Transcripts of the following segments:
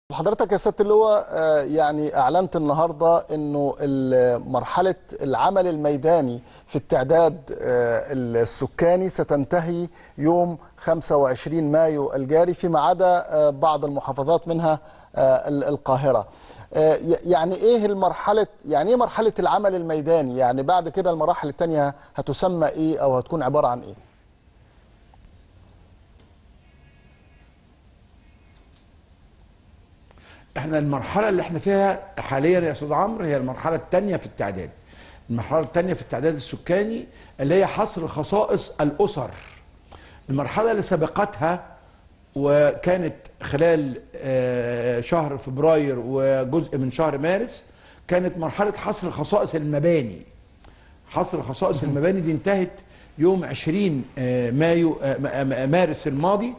حضرتك يا سياده اللواء آه، يعني اعلنت النهارده انه ال- مرحله العمل الميداني في التعداد آه، السكاني ستنتهي يوم 25 مايو الجاري فيما عدا آه، بعض المحافظات منها آه، ال- القاهره. آه، ي- يعني ايه المرحله يعني ايه مرحله العمل الميداني؟ يعني بعد كده المراحل الثانيه هتسمى ايه او هتكون عباره عن ايه؟ احنا المرحلة اللي احنا فيها حاليا يا استاذ عمرو هي المرحلة الثانية في التعداد. المرحلة الثانية في التعداد السكاني اللي هي حصر خصائص الأسر. المرحلة اللي سبقتها وكانت خلال آه، شهر فبراير وجزء من شهر مارس كانت مرحلة حصر خصائص المباني. حصر خصائص المباني دي انتهت يوم 20 آه، مايو آه، م- م- مارس الماضي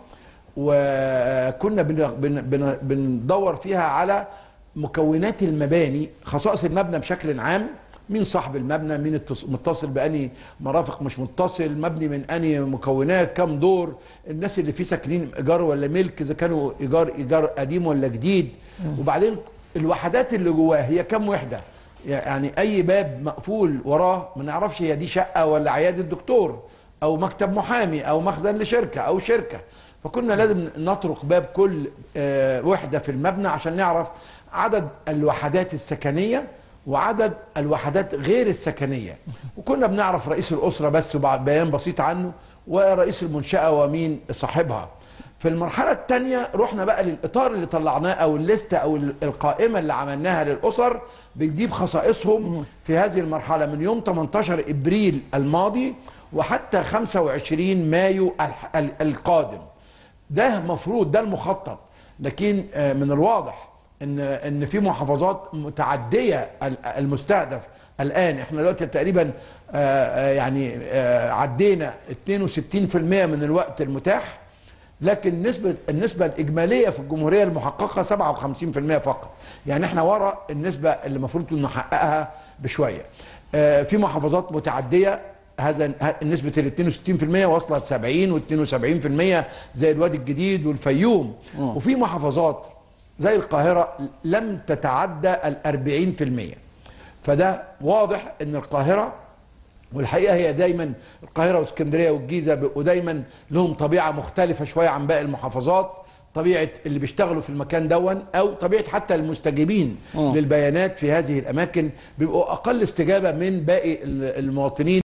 وكنا بن- بن- بن- بندور فيها على مكونات المباني خصائص المبنى بشكل عام مين صاحب المبنى مين التص- متصل بأني مرافق مش متصل مبني من أني مكونات كم دور الناس اللي فيه ساكنين إيجار ولا ملك إذا كانوا إيجار إيجار قديم ولا جديد وبعدين الوحدات اللي جواه هي كم وحدة يعني اي باب مقفول وراه ما نعرفش هي دي شقه ولا عياده دكتور او مكتب محامي او مخزن لشركه او شركه فكنا لازم نطرق باب كل آه، وحده في المبنى عشان نعرف عدد الوحدات السكنيه وعدد الوحدات غير السكنيه وكنا بنعرف رئيس الاسره بس وبعد بيان بسيط عنه ورئيس المنشاه ومين صاحبها في المرحلة الثانية رحنا بقى للإطار اللي طلعناه أو الليستة أو ال- القائمة اللي عملناها للأسر بنجيب خصائصهم في هذه المرحلة من يوم 18 إبريل الماضي وحتى 25 مايو الح- ال- القادم ده مفروض ده المخطط لكن آه، من الواضح ان ان في محافظات متعديه ال- المستهدف الان احنا دلوقتي تقريبا آه، آه، يعني آه، عدينا 62% من الوقت المتاح لكن نسبة النسبة الإجمالية في الجمهورية المحققة 57% فقط يعني احنا ورا النسبة اللي المفروض نحققها بشوية آه، في محافظات متعدية هذا ه- نسبة ال 62% وصلت 70 و 72% زي الوادي الجديد والفيوم وفي محافظات زي القاهرة لم تتعدى ال 40% فده واضح ان القاهرة والحقيقه هي دايما القاهره واسكندريه والجيزه بيبقوا دايما لهم طبيعه مختلفه شويه عن باقي المحافظات طبيعه اللي بيشتغلوا في المكان دون او طبيعه حتى المستجيبين للبيانات في هذه الاماكن بيبقوا اقل استجابه من باقي المواطنين